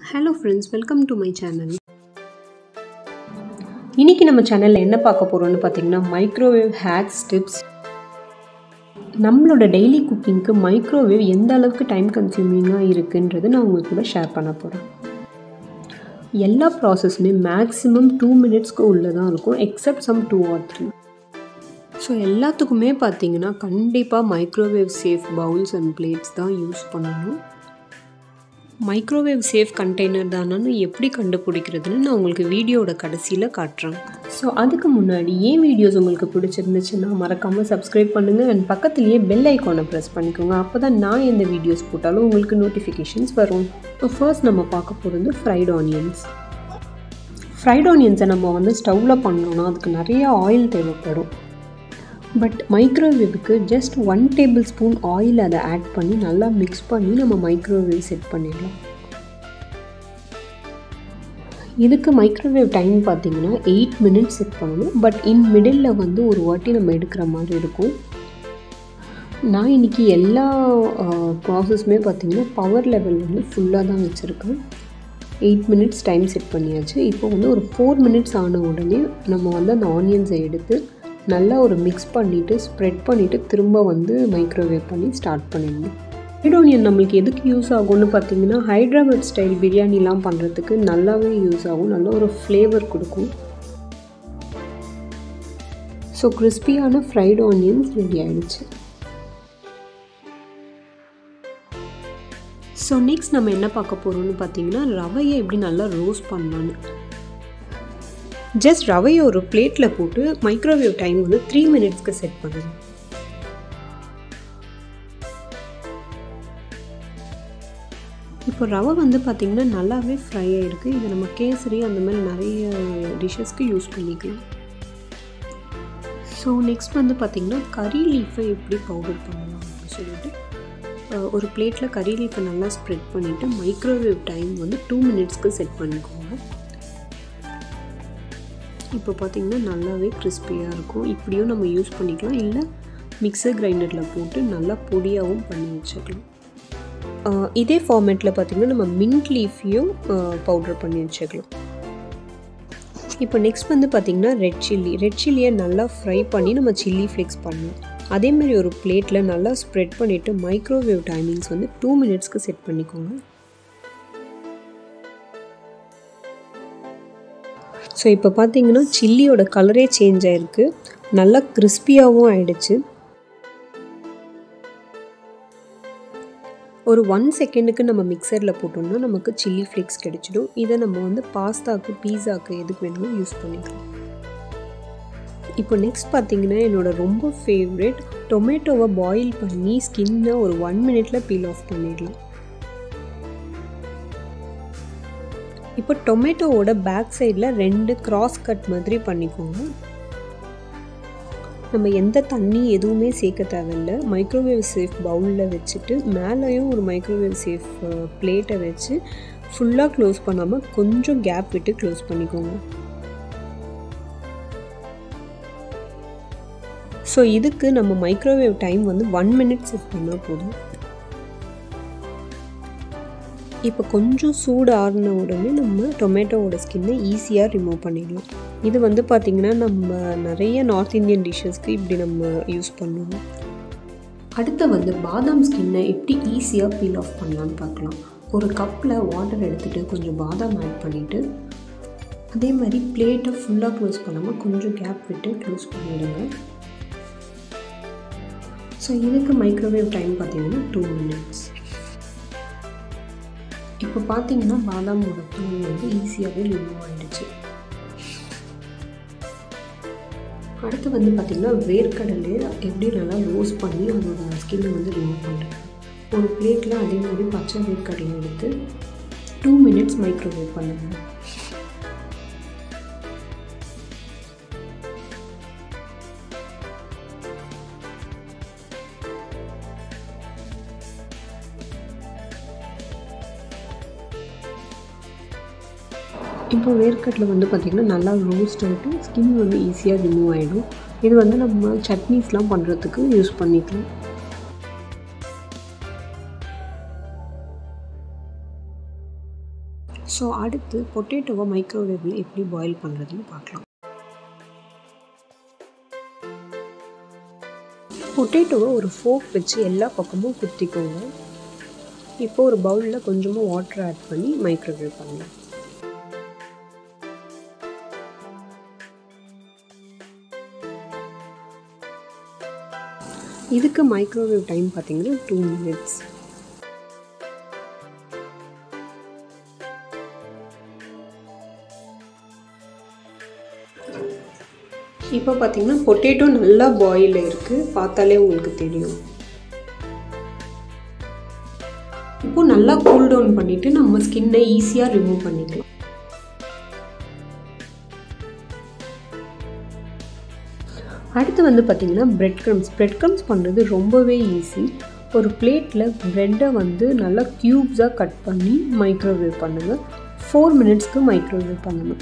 hello friends welcome to my channel இன்றைக்கி நம்ம சேனலில் என்ன பார்க்க போகிறோம்னு பார்த்தீங்கன்னா மைக்ரோவேவ் ஹேக்ஸ் டிப்ஸ் நம்மளோட டெய்லி குக்கிங்க்கு மைக்ரோவேவ் எந்த அளவுக்கு டைம் கன்சியூமிங்காக இருக்குன்றது நான் உங்களுக்கு கூட ஷேர் பண்ண போகிறேன் எல்லா ப்ராசஸுமே மேக்ஸிமம் டூ மினிட்ஸ்க்கு உள்ளே தான் இருக்கும் except some two or three so எல்லாத்துக்குமே பார்த்தீங்கன்னா கண்டிப்பாக microwave safe bowls and plates தான் யூஸ் பண்ணணும் மைக்ரோவேவ் சேஃப் கண்டெய்னர் தானான்னு எப்படி கண்டுபிடிக்கிறதுன்னு நான் உங்களுக்கு வீடியோட கடைசியில் காட்டுறேன் ஸோ அதுக்கு முன்னாடி ஏன் வீடியோஸ் உங்களுக்கு பிடிச்சிருந்துச்சுன்னா மறக்காமல் சப்ஸ்கிரைப் பண்ணுங்கள் அண்ட் பக்கத்துலேயே பெல் ஐக்கானை ப்ரெஸ் பண்ணிக்கோங்க அப்போ தான் நான் எந்த வீடியோஸ் போட்டாலும் உங்களுக்கு நோட்டிஃபிகேஷன்ஸ் வரும் இப்போ ஃபர்ஸ்ட் நம்ம பார்க்க போகிறது ஃப்ரைட் ஆனியன்ஸ் ஃப்ரைட் ஆனியன்ஸை நம்ம வந்து ஸ்டவ்வில் பண்ணோன்னா அதுக்கு நிறைய ஆயில் தேவைப்படும் பட் மைக்ரோவேவுக்கு just one tablespoon oil அதை ஆட் பண்ணி நல்லா மிக்ஸ் பண்ணி நம்ம மைக்ரோவேவ் செட் பண்ணிடலாம் இதுக்கு மைக்ரோவேவ் டைம் பார்த்தீங்கன்னா எயிட் மினிட்ஸ் செட் பண்ணணும் பட் இன் மிடில் வந்து ஒரு வாட்டி நம்ம எடுக்கிற மாதிரி இருக்கும் நான் இன்றைக்கி எல்லா ப்ராசஸுமே பார்த்திங்கன்னா பவர் லெவல் வந்து ஃபுல்லாக தான் வச்சுருக்கேன் எயிட் மினிட்ஸ் டைம் செட் பண்ணியாச்சு இப்போ வந்து ஒரு ஃபோர் மினிட்ஸ் ஆன உடனே நம்ம வந்து அந்த ஆனியன்ஸை எடுத்து நல்லா ஒரு மிக்ஸ் பண்ணிவிட்டு ஸ்ப்ரெட் பண்ணிவிட்டு திரும்ப வந்து மைக்ரோவேவ் பண்ணி ஸ்டார்ட் பண்ணிடணும் ஃப்ரைட் ஆனியன் நம்மளுக்கு எதுக்கு யூஸ் ஆகும்னு பார்த்தீங்கன்னா ஹைதராபாத் ஸ்டைல் பிரியாணிலாம் பண்ணுறதுக்கு நல்லாவே யூஸ் ஆகும் நல்ல ஒரு ஃப்ளேவர் கொடுக்கும் ஸோ கிறிஸ்பியான ஃப்ரைட் ஆனியன்ஸ் ரெடி ஆகிடுச்சு ஸோ நெக்ஸ்ட் நம்ம என்ன பார்க்க போகிறோம்னு பார்த்தீங்கன்னா ரவையை எப்படி நல்லா ரோஸ்ட் பண்ணலான்னு ஜஸ்ட் ரவையை ஒரு பிளேட்டில் போட்டு மைக்ரோவேவ் டைம் வந்து த்ரீ மினிட்ஸ்க்கு செட் பண்ணுங்க இப்போ ரவை வந்து பார்த்திங்கன்னா நல்லாவே ஃப்ரை ஆகிருக்கு இது நம்ம கேசரி அந்த மாதிரி நிறைய டிஷ்ஷஸ்க்கு யூஸ் பண்ணிக்கலாம் ஸோ நெக்ஸ்ட் வந்து பார்த்திங்கன்னா கறி லீஃபை எப்படி பவுடர் பண்ணலாம் அப்படின்னு சொல்லிட்டு ஒரு பிளேட்டில் கறி லீஃபை நல்லா ஸ்ப்ரெட் பண்ணிவிட்டு மைக்ரோவேவ் டைம் வந்து டூ மினிட்ஸ்க்கு செட் பண்ணிக்கோங்க இப்போ பார்த்திங்கன்னா நல்லாவே கிறிஸ்பியாக இருக்கும் இப்படியும் நம்ம யூஸ் பண்ணிக்கலாம் இல்லை மிக்சர் கிரைண்டரில் போட்டு நல்லா பொடியாகவும் பண்ணி வச்சுக்கலாம் இதே ஃபார்மேட்டில் பார்த்திங்கன்னா நம்ம மின்ட் லீஃபையும் பவுடர் பண்ணி வச்சுக்கலாம் இப்போ நெக்ஸ்ட் வந்து பார்த்திங்கன்னா ரெட் சில்லி ரெட் சில்லியை நல்லா ஃப்ரை பண்ணி நம்ம சில்லி ஃப்ளேக்ஸ் பண்ணலாம் அதேமாதிரி ஒரு பிளேட்டில் நல்லா ஸ்ப்ரெட் பண்ணிவிட்டு மைக்ரோவேவ் டைமிங்ஸ் வந்து டூ மினிட்ஸ்க்கு செட் பண்ணிக்கோங்க ஸோ இப்போ பார்த்தீங்கன்னா சில்லியோட கலரே சேஞ்ச் ஆகிருக்கு நல்லா கிறிஸ்பியாகவும் ஆயிடுச்சு ஒரு ஒன் செகண்டுக்கு நம்ம மிக்சரில் போட்டோம்னா நமக்கு சில்லி ஃப்ளேக்ஸ் கிடைச்சிடும் இதை நம்ம வந்து பாஸ்தாக்கு பீஸாக்கு எதுக்கு வேணுமோ யூஸ் பண்ணிக்கலாம் இப்போ நெக்ஸ்ட் பார்த்தீங்கன்னா என்னோடய ரொம்ப ஃபேவரெட் டொமேட்டோவை பாயில் பண்ணி ஸ்கின்னை ஒரு ஒன் மினிட்ல பீல் ஆஃப் பண்ணிடலாம் இப்போ டொமேட்டோவோட பேக் சைடில் ரெண்டு கிராஸ் கட் மாதிரி பண்ணிக்கோங்க நம்ம எந்த தண்ணி எதுவுமே சேர்க்க தேவையில்லை மைக்ரோவேவ் சேஃப் பவுலில் வச்சுட்டு மேலேயும் ஒரு மைக்ரோவேவ் சேஃப் பிளேட்டை வச்சு ஃபுல்லாக க்ளோஸ் பண்ணாமல் கொஞ்சம் கேப் விட்டு க்ளோஸ் பண்ணிக்கோங்க ஸோ இதுக்கு நம்ம மைக்ரோவேவ் டைம் வந்து ஒன் மினிட் செட் பண்ணால் போதும் இப்போ கொஞ்சம் சூடு ஆறின உடனே நம்ம டொமேட்டோவோட ஸ்கின்னை ஈஸியாக ரிமூவ் பண்ணிடலாம் இது வந்து பார்த்திங்கன்னா நம்ம நிறைய நார்த் இந்தியன் டிஷ்ஷஸ்க்கு இப்படி நம்ம யூஸ் பண்ணுவோம் அடுத்து வந்து பாதாம் ஸ்கின்னை எப்படி ஈஸியாக பீல் ஆஃப் பண்ணலான்னு பார்க்கலாம் ஒரு கப்பில் வாட்டர் எடுத்துகிட்டு கொஞ்சம் பாதாம் ஆட் பண்ணிவிட்டு அதே மாதிரி பிளேட்டை ஃபுல்லாக க்ளோஸ் பண்ணாமல் கொஞ்சம் கேப் விட்டு க்ளோஸ் பண்ணிவிடுங்க ஸோ இதுக்கு மைக்ரோவேவ் டைம் பார்த்திங்கன்னா டூ மினிட்ஸ் இப்போ பார்த்தீங்கன்னா பாதாமோட தூள் வந்து ஈஸியாகவே ரிமூவ் ஆகிடுச்சு அடுத்து வந்து பார்த்திங்கன்னா வேர்க்கடலே எப்படி நல்லா ரோஸ்ட் பண்ணி அதோட ஸ்கின்னை வந்து ரிமூவ் பண்ணுறேன் ஒரு பிளேட்டில் அதே மாதிரி பச்சை வேர்க்கடலை எடுத்து டூ மினிட்ஸ் மைக்ரோவேவ் பண்ணுங்கள் இப்போ வேர்க்கட்டில் வந்து பார்த்திங்கன்னா நல்லா ரோஸ்ட் ஆகிட்டு ஸ்கின் வந்து ஈஸியாக ரிமூவ் ஆகிடும் இது வந்து நம்ம சட்னிஸ்லாம் பண்ணுறதுக்கு யூஸ் பண்ணிக்கலாம் ஸோ அடுத்து பொட்டேட்டோவை மைக்ரோவேவில் எப்படி பாயில் பண்ணுறதுன்னு பார்க்கலாம் பொட்டேட்டோவை ஒரு ஃபோக் வச்சு எல்லா பக்கமும் குத்திக்கோங்க இப்போ ஒரு பவுலில் கொஞ்சமாக வாட்டர் ஆட் பண்ணி மைக்ரோவேவ் பண்ணலாம் இதுக்கு மைக்ரோவேவ் டைம் பார்த்தீங்கன்னா டூ மினிட்ஸ் இப்போ பார்த்தீங்கன்னா பொட்டேட்டோ நல்லா பாயில் இருக்குது பார்த்தாலே உங்களுக்கு தெரியும் இப்போ நல்லா கூல் டவுன் பண்ணிவிட்டு நம்ம ஸ்கின்னை ஈஸியாக ரிமூவ் பண்ணிக்கலாம் அடுத்து வந்து பார்த்திங்கன்னா பிரெட் க்ரம்ஸ் பிரெட் க்ரம்ஸ் பண்ணுறது ரொம்பவே ஈஸி ஒரு பிளேட்டில் ப்ரெட்டை வந்து நல்லா க்யூப்ஸாக கட் பண்ணி மைக்ரோவேவ் பண்ணுங்கள் ஃபோர் மினிட்ஸ்க்கு மைக்ரோவேவ் பண்ணணும்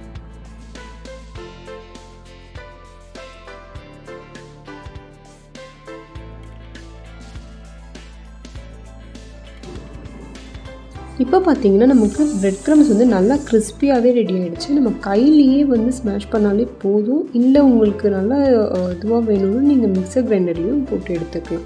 இப்போ பார்த்தீங்கன்னா நமக்கு பிரெட் க்ரம்ஸ் வந்து நல்லா கிறிஸ்பியாகவே ரெடி ஆகிடுச்சு நம்ம கையிலேயே வந்து ஸ்மாஷ் பண்ணாலே போதும் இல்லை உங்களுக்கு நல்லா இதுவாக வேணும்னு நீங்கள் மிக்சர் கிரைண்டர்லேயும் போட்டு எடுத்துக்கலாம்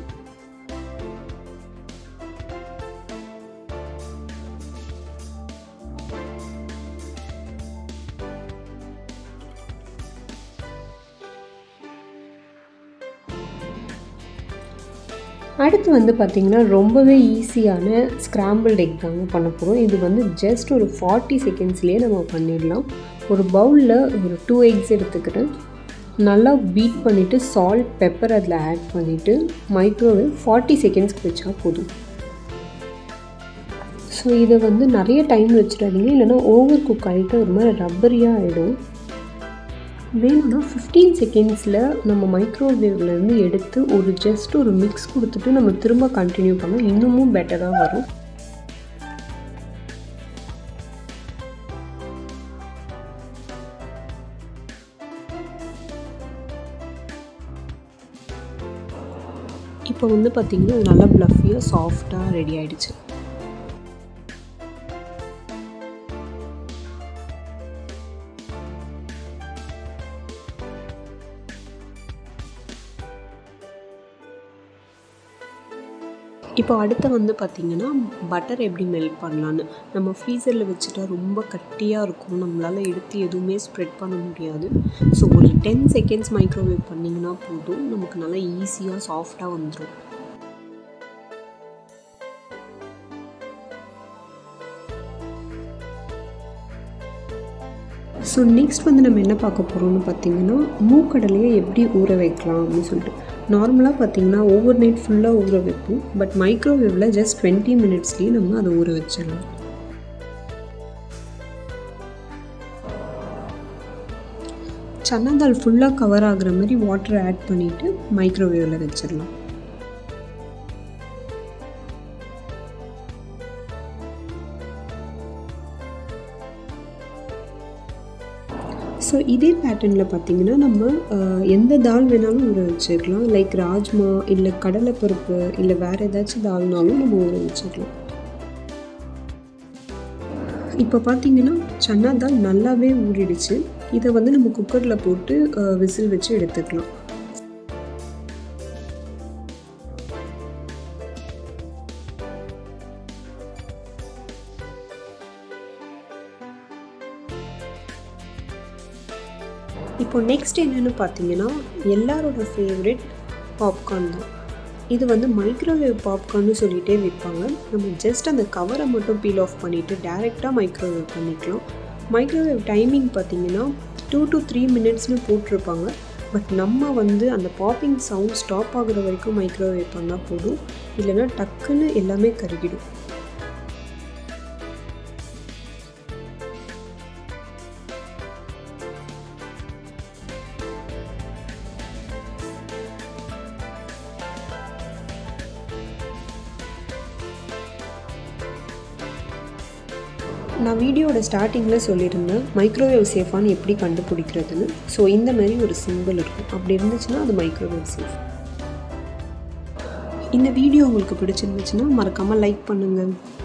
அடுத்து வந்து பார்த்திங்கன்னா ரொம்பவே ஈஸியான ஸ்க்ராம்பிள்ட் எக் தாங்க பண்ண போகிறோம் இது வந்து ஜஸ்ட் ஒரு ஃபார்ட்டி செகண்ட்ஸ்லேயே நம்ம பண்ணிடலாம் ஒரு பவுலில் ஒரு டூ எக்ஸ் எடுத்துக்கிறேன் நல்லா பீட் பண்ணிவிட்டு சால்ட் பெப்பர் அதில் ஆட் பண்ணிவிட்டு மைக்ரோவேவ் ஃபார்ட்டி செகண்ட்ஸ்க்கு வச்சா போதும் ஸோ இதை வந்து நிறைய டைம் வச்சிடாதீங்க இல்லைனா ஓவர் குக் ஆகிட்டு ஒரு மாதிரி ரப்பரியாக ஆகிடும் வேணும்னா ஃபிஃப்டீன் செகண்ட்ஸில் நம்ம மைக்ரோவேவ்லேருந்து எடுத்து ஒரு ஜஸ்ட் ஒரு மிக்ஸ் கொடுத்துட்டு நம்ம திரும்ப கண்டினியூ பண்ணால் இன்னமும் பெட்டராக வரும் இப்போ வந்து பார்த்திங்கன்னா அது நல்லா ப்ளஃபியாக சாஃப்டாக ரெடி ஆகிடுச்சு இப்போ அடுத்து வந்து பார்த்திங்கன்னா பட்டர் எப்படி மெல்ட் பண்ணலான்னு நம்ம ஃப்ரீசரில் வச்சுட்டா ரொம்ப கட்டியாக இருக்கும் நம்மளால் எடுத்து எதுவுமே ஸ்ப்ரெட் பண்ண முடியாது ஸோ ஒரு டென் செகண்ட்ஸ் மைக்ரோவேவ் பண்ணிங்கன்னா போதும் நமக்கு நல்லா ஈஸியாக சாஃப்டாக வந்துடும் ஸோ நெக்ஸ்ட் வந்து நம்ம என்ன பார்க்க போகிறோம்னு பார்த்தீங்கன்னா மூக்கடலையை எப்படி ஊற வைக்கலாம் அப்படின்னு சொல்லிட்டு நார்மலாக பார்த்தீங்கன்னா ஓவர் நைட் ஃபுல்லாக ஊற வைப்போம் பட் மைக்ரோவேவில் ஜஸ்ட் டுவெண்ட்டி மினிட்ஸ்லேயே நம்ம அதை ஊற வச்சிடலாம் சன்னா தால் ஃபுல்லாக கவர் ஆகுற மாதிரி வாட்டர் ஆட் பண்ணிவிட்டு மைக்ரோவேவில் வச்சிடலாம் ஸோ இதே பேட்டர்னில் பார்த்திங்கன்னா நம்ம எந்த தால் வேணாலும் ஊற வச்சுக்கலாம் லைக் ராஜ்மா இல்லை கடலைப்பருப்பு இல்லை வேறு ஏதாச்சும் தால்னாலும் நம்ம ஊற வச்சுக்கலாம் இப்போ பார்த்தீங்கன்னா சன்னா தால் நல்லாவே ஊறிடுச்சு இதை வந்து நம்ம குக்கரில் போட்டு விசில் வச்சு எடுத்துக்கலாம் இப்போ நெக்ஸ்ட் என்னென்னு பார்த்தீங்கன்னா எல்லாரோட ஃபேவரெட் பாப்கார்ன் தான் இது வந்து மைக்ரோவேவ் பாப்கார்ன்னு சொல்லிகிட்டே விற்பாங்க நம்ம ஜஸ்ட் அந்த கவரை மட்டும் பீல் ஆஃப் பண்ணிவிட்டு டேரெக்டாக மைக்ரோவேவ் பண்ணிக்கலாம் மைக்ரோவேவ் டைமிங் பார்த்தீங்கன்னா டூ டு த்ரீ மினிட்ஸ்னு போட்டிருப்பாங்க பட் நம்ம வந்து அந்த பாப்பிங் சவுண்ட் ஸ்டாப் ஆகுற வரைக்கும் மைக்ரோவேவ் பண்ணால் போதும் இல்லைன்னா டக்குன்னு எல்லாமே கருகிடும் நான் வீடியோட ஸ்டார்டிங்கில் சொல்லியிருந்தேன் மைக்ரோவேவ் சேஃபான்னு எப்படி கண்டுபிடிக்கிறதுன்னு ஸோ இந்த மாதிரி ஒரு சிம்பிள் இருக்கும் அப்படி இருந்துச்சுன்னா அது மைக்ரோவேவ் சேஃப் இந்த வீடியோ உங்களுக்கு பிடிச்சிருந்துச்சுன்னா மறக்காமல் லைக் பண்ணுங்கள்